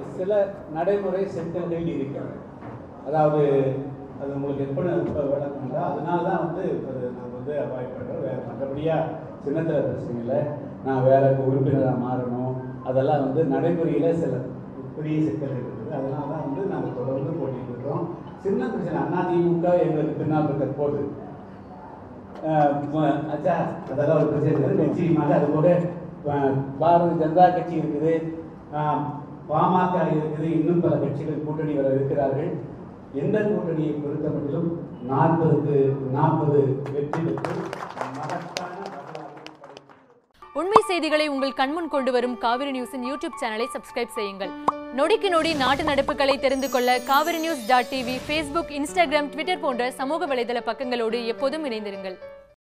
சில நடைமுறை சிக்கல்கள் இருக்கிறது அதாவது அது உங்களுக்கு எப்படி இப்போ விளக்கம்னா அதனால தான் வந்து அது நாங்கள் வந்து அவாய்ட் பண்ணுறோம் வேறு மற்றபடியாக சின்னத்திர பிரச்சனையில் நான் வேற உறுப்பினராக மாறணும் அதெல்லாம் வந்து நடைமுறையில் சில பெரிய சிக்கல் இருக்குது அதனால தான் வந்து நாங்கள் தொடர்ந்து போட்டிட்டு இருக்கோம் சின்ன பிரச்சனை அதிமுக எங்களுக்கு பின்னால் இருக்க போது அஹ் ம- அச்சா அதெல்லாம் ஒரு பிரச்சனை இருக்குது நிச்சயமாக அது கூட அஹ், பாரதிய ஜனதா கட்சி இருக்குது அஹ், பாமக இருக்குது இன்னும் பல கட்சிகள் கூட்டணி வர இருக்கிறார்கள் எந்த கூட்டணியை பொறுத்த மட்டிலும் நாற்பதுக்கு நாற்பது வெற்றி பெற்று மகத்தான வரலாற்றை படைக்கும். உண்மை செய்திகளை உங்கள் கண்முன் கொண்டு வரும் காவிரி நியூஸின் யூடியூப் சேனலை சப்ஸ்கிரைப் செய்யுங்கள் நொடிக்கு நொடி நாட்டு நடப்புகளை தெரிந்து கொள்ள Kaveri news dot TV Facebook Instagram Twitter போன்ற சமூக வலைதள பக்கங்களோடு எப்போதும் இணைந்திருங்கள்